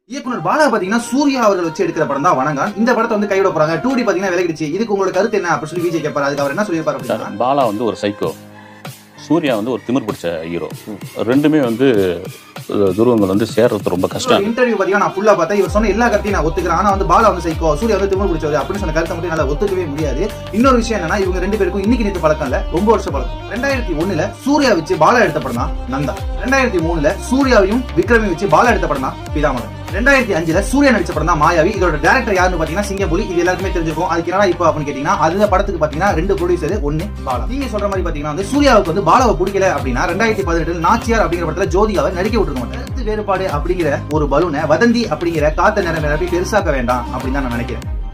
இயக்குனர் பாலா பாத்தீங்கன்னா சூர்யா அவர்கள் வச்சு எடுக்கிற படம் தான் வணங்கான் இந்த படத்தை வந்து கைவிட போறாங்க டூ டி பாத்தீங்கன்னா விலகிடுச்சு இதுக்கு உங்களோட கருத்து என்ன அப்படின்னு சொல்லி விஜய் கேட்பாரு அதுக்கு அவர் என்ன சொல்லியிருப்பாரு அப்படின்னா பாலா வந்து ஒரு சைக்கோ சூர்யா வந்து ஒரு திமிர் பிடிச்ச ஹீரோ ரெண்டுமே வந்து அஹ், துருவங்கள் வந்து சேர்றது ரொம்ப கஷ்டம் இன்டர்வியூ பாத்தீங்கன்னா நான் ஃபுல்லா பார்த்தேன் இவர் சொன்ன எல்லா கருத்தையும் நான் ஒத்துக்கிறேன் ஆனா வந்து பாலா வந்து சைக்கோ சூர்யா வந்து திமிர் பிடிச்சது அப்படின்னு சொன்ன கருத்தை மட்டும் என்னால ஒத்துக்கவே முடியாது இன்னொரு விஷயம் என்னன்னா இவங்க ரெண்டு பேருக்கும் இன்னைக்கு நேற்று பழக்கம் இல்ல ரொம்ப வருஷம் பழக்கம் ரெண்டாயிரத்தி ஒண்ணுல சூர்யா வச்சு பாலா எடுத்த படம் தான் நந்தா ரெண்டாயிரத்தி மூணுல சூர்யாவையும் விக்ரமையும் வச்சு பாலா எடுத்த படம் தான் பிதாமகன் ரெண்டாயிரத்தி அஞ்சுல சூர்யா நடிச்ச படம் தான் மாயாவி இதோட டேரக்டர் யாருன்னு பாத்தீங்கன்னா சிங்கப்புலி இது எல்லாருக்குமே தெரிஞ்சிருக்கும் அதுக்கு என்னடா இப்போ அப்படின்னு கேட்டீங்கன்னா அந்த படத்துக்கு பாத்தீங்கன்னா ரெண்டு ப்ரொடியூசர் ஒன்னு பாலா நீங்க சொல்ற மாதிரி பாத்தீங்கன்னா வந்து சூர்யாவுக்கு வந்து பாலாவை பிடிக்கல அப்படின்னா ரெண்டாயிரத்தி பதினெட்டுல நாச்சியார் அப்படிங்கிற படத்துல ஜோதிகாவை நடிக்க விட்டுருக்க மாட்டாங்க கருத்து வேறுபாடு அப்படிங்கிற ஒரு பலூனை வதந்தி அப்படிங்கிற காத்த நிறமை பெருசாக்க வேண்டாம் அப்படின்னு தான் நான் நினைக்கிறேன்